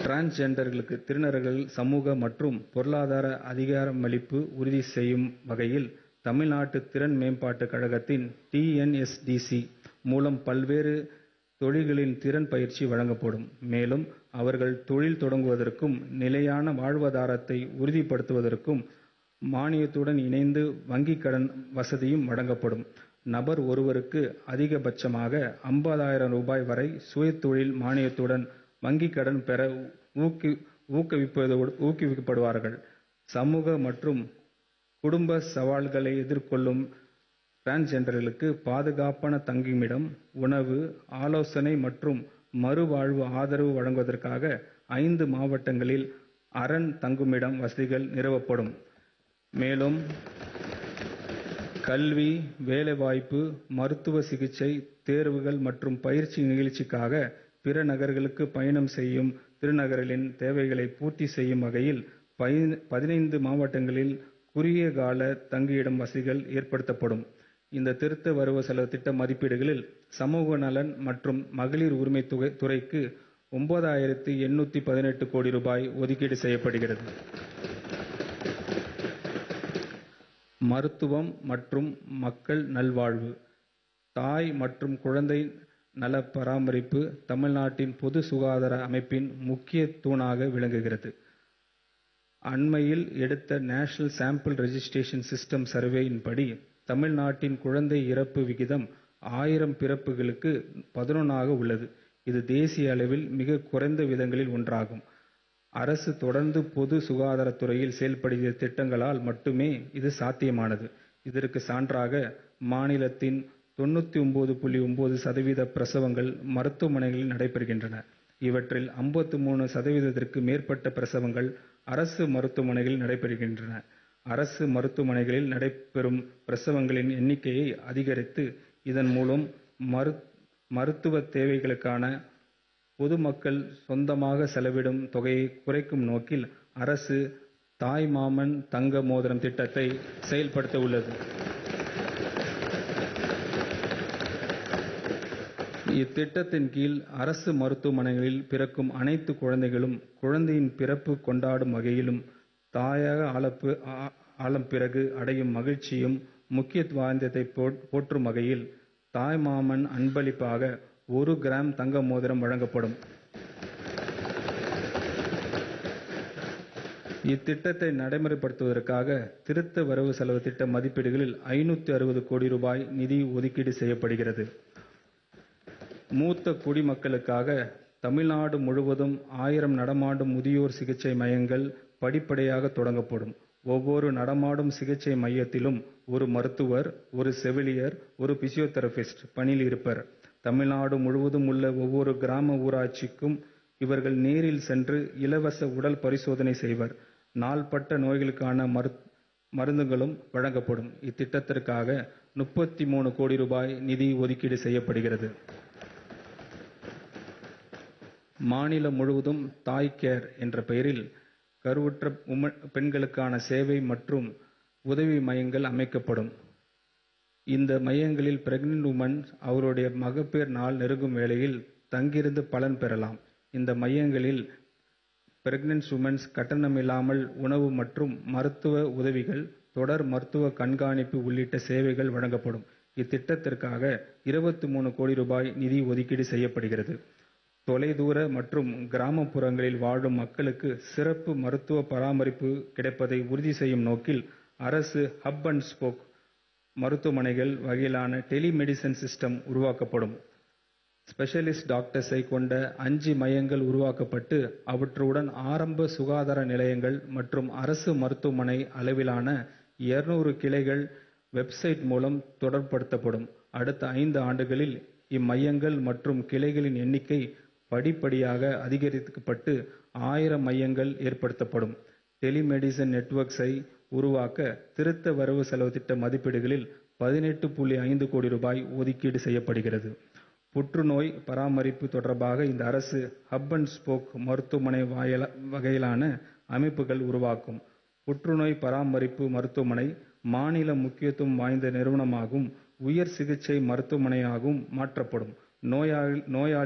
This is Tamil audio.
டிரான்ஸ்ஜெண்டர்களுக்கு திருநர்கள் சமூக மற்றும் பொருளாதார அதிகாரமளிப்பு உறுதி செய்யும் வகையில் தமிழ்நாடு திறன் மேம்பாட்டுக் கழகத்தின் டிஎன்எஸ்டிசி மூலம் பல்வேறு தொழில்களின் திறன் பயிற்சி வழங்கப்படும். மேலும் அவர்கள் தொழில் தொடங்குவதற்கும் நிலையான வாழ்வாதாரத்தை உறுதிப்படுத்துவதற்கும் மானியத்துடன் இணைந்து வங்கிக் கடன் வசதியும் வழங்கப்படும். நபர் ஒருவருக்கு அதிகபட்சமாக ஐம்பதாயிரம் ரூபாய் வரை சுயதொழில் மானியத்துடன் வங்கிக் கடன் பெற ஊக்குவிக்கப்படுவார்கள். சமூக மற்றும் குடும்ப சவால்களை எதிர்கொள்ளும் டிரான்ஸ்ஜெண்டர்களுக்கு பாதுகாப்பான தங்குமிடம், உணவு, ஆலோசனை மற்றும் மறுவாழ்வு ஆதரவு வழங்குவதற்காக ஐந்து மாவட்டங்களில் அரண் தங்குமிடம் வசதிகள் நிறுவப்படும். மேலும் கல்வி, வேலைவாய்ப்பு, மருத்துவ சிகிச்சை, தேர்வுகள் மற்றும் பயிற்சி நிகழ்ச்சிக்காக பிற நகர்களுக்கு பயணம் செய்யும் திருநங்கைகளின் தேவைகளை பூர்த்தி செய்யும் வகையில் பதினைந்து மாவட்டங்களில் குறுகிய கால தங்குமிட வசதிகள் ஏற்படுத்தப்படும். இந்த திருத்த வரவு செலவுத் திட்ட மதிப்பீடுகளில் சமூக நலன் மற்றும் மகளிர் உரிமைத் துறைக்கு ஒன்பதாயிரத்து எண்ணூற்று பதினெட்டு கோடி ரூபாய் ஒதுக்கீடு செய்யப்படுகிறது. மருத்துவம் மற்றும் மக்கள் நல்வாழ்வு, தாய் மற்றும் குழந்தை நலப் பராமரிப்பு தமிழ்நாட்டின் பொது சுகாதார அமைப்பின் முக்கிய தூணாக விளங்குகிறது. அண்மையில் எடுத்த நேஷனல் சாம்பிள் ரெஜிஸ்ட்ரேஷன் சிஸ்டம் சர்வேயின்படி தமிழ்நாட்டின் குழந்தை இறப்பு விகிதம் ஆயிரம் பிறப்புகளுக்கு பதினொன்று ஆக உள்ளது. இது தேசிய அளவில் மிகக் குறைந்த விகிதங்களில் ஒன்றாகும். அரசு தொடர்ந்து பொது சுகாதாரத் துறையில் செயல்படுத்திய திட்டங்களால் மட்டுமே இது சாத்தியமானது. இதற்கு சான்றாக மாநிலத்தின் தொண்ணூற்று ஒன்பது புள்ளி ஒன்பது சதவீத பிரசவங்கள் மருத்துவமனைகளில் நடைபெறுகின்றன. இவற்றில் ஐம்பத்து மூன்று சதவீதத்திற்கு மேற்பட்ட பிரசவங்கள் அரசு மருத்துவமனைகளில் நடைபெறுகின்றன. அரசு மருத்துவமனைகளில் நடைபெறும் பிரசவங்களின் எண்ணிக்கையை அதிகரித்து இதன் மூலம் மருத்துவத் தேவைகளுக்காக பொதுமக்கள் சொந்தமாக செலவிடும் தொகையை குறைக்கும் நோக்கில் அரசு தாய்மாமன் தங்க மோதிரம் திட்டத்தை செயல்படுத்த உள்ளது. இத்திட்டத்தின் கீழ் அரசு மருத்துவமனைகளில் பிறக்கும் அனைத்து குழந்தைகளும் குழந்தையின் பிறப்பு கொண்டாடும் வகையிலும், தாயாக ஆன பிறகு அடையும் மகிழ்ச்சியும் முக்கியத்துவம் வாய்ந்ததைப் போற்றும் வகையில் தாய்மாமன் அன்பளிப்பாக ஒரு கிராம் தங்க மோதிரம் வழங்கப்படும். இத்திட்டத்தை நடைமுறைப்படுத்துவதற்காக திருத்த வரவு செலவுத் திட்ட மதிப்பீடுகளில் ஐநூற்று அறுபது கோடி ரூபாய் நிதி ஒதுக்கீடு செய்யப்படுகிறது. மூத்த குடிமக்களுக்காக தமிழ்நாடு முழுவதும் ஆயிரம் நடமாடும் முதியோர் சிகிச்சை மையங்கள் படிப்படியாக தொடங்கப்படும். ஒவ்வொரு நடமாடும் சிகிச்சை மையத்திலும் ஒரு மருத்துவர், ஒரு செவிலியர், ஒரு பிசியோதெரபிஸ்ட் பணியில் இருப்பர். தமிழ்நாடு முழுவதும் உள்ள ஒவ்வொரு கிராம ஊராட்சிக்கும் இவர்கள் நேரில் சென்று இலவச உடல் பரிசோதனை செய்வர். நாள்பட்ட நோய்களுக்கான மருந்துகளும் வழங்கப்படும். இத்திட்டத்திற்காக முப்பத்து மூன்று கோடி ரூபாய் நிதி ஒதுக்கீடு செய்யப்படுகிறது. மாநிலம் முழுவதும் தாய் கேர் என்ற பெயரில் கருவுற்ற பெண்களுக்கான சேவை மற்றும் உதவி மையங்கள் அமைக்கப்படும். இந்த மையங்களில் பிரெக்னன்ட் உமன் அவர்களுடைய மகப்பேறு நாள் நெருங்கும் வேளையில் தங்கியிருந்து பலன் பெறலாம். இந்த மையங்களில் பிரெக்னன்ட் உமன் கட்டணமில்லாமல் உணவு மற்றும் மருத்துவ உதவிகள், தொடர் மருத்துவ கண்காணிப்பு உள்ளிட்ட சேவைகள் வழங்கப்படும். இத்திட்டத்திற்காக இருபத்து மூன்று கோடி ரூபாய் நிதி ஒதுக்கீடு செய்யப்படுகிறது. தொலைதூர மற்றும் கிராமப்புறங்களில் வாழும் மக்களுக்கு சிறப்பு மருத்துவ பராமரிப்பு கிடைப்பதை உறுதி செய்யும் நோக்கில் அரசு ஹப் அண்ட் ஸ்போக் மருத்துவமனைகள் வகையிலான டெலி மெடிசின் சிஸ்டம் உருவாக்கப்படும். ஸ்பெஷலிஸ்ட் டாக்டர்ஸை கொண்ட அஞ்சு மையங்கள் உருவாக்கப்பட்டு அவற்றுடன் ஆரம்ப சுகாதார நிலையங்கள் மற்றும் அரசு மருத்துவமனை அளவிலான இருநூறு கிளைகள் வெப்சைட் மூலம் தொடர்புபடுத்தப்படும். அடுத்த ஐந்து ஆண்டுகளில் இம்மையங்கள் மற்றும் கிளைகளின் எண்ணிக்கை படிப்படியாக அதிகரிக்கப்பட்டு ஆயிரம் மையங்கள் ஏற்படுத்தப்படும். டெலி மெடிசின் நெட்வொர்க்ஸை உருவாக்க திருத்த வரவு செலவுத் திட்ட மதிப்பீடுகளில் பதினெட்டு புள்ளி ஐந்து கோடி ரூபாய் ஒதுக்கீடு செய்யப்படுகிறது. புற்றுநோய் பராமரிப்பு தொடர்பாக இந்த அரசு ஹப் அண்ட் ஸ்போக் மருத்துவமனை வகையிலான அமைப்புகள் உருவாக்கும். புற்றுநோய் பராமரிப்பு மருத்துவமனை மாநில முக்கியத்துவம் வாய்ந்த நிறுவனமாகவும், உயர் சிகிச்சை மருத்துவமனையாகவும் மாற்றப்படும். நோயாளி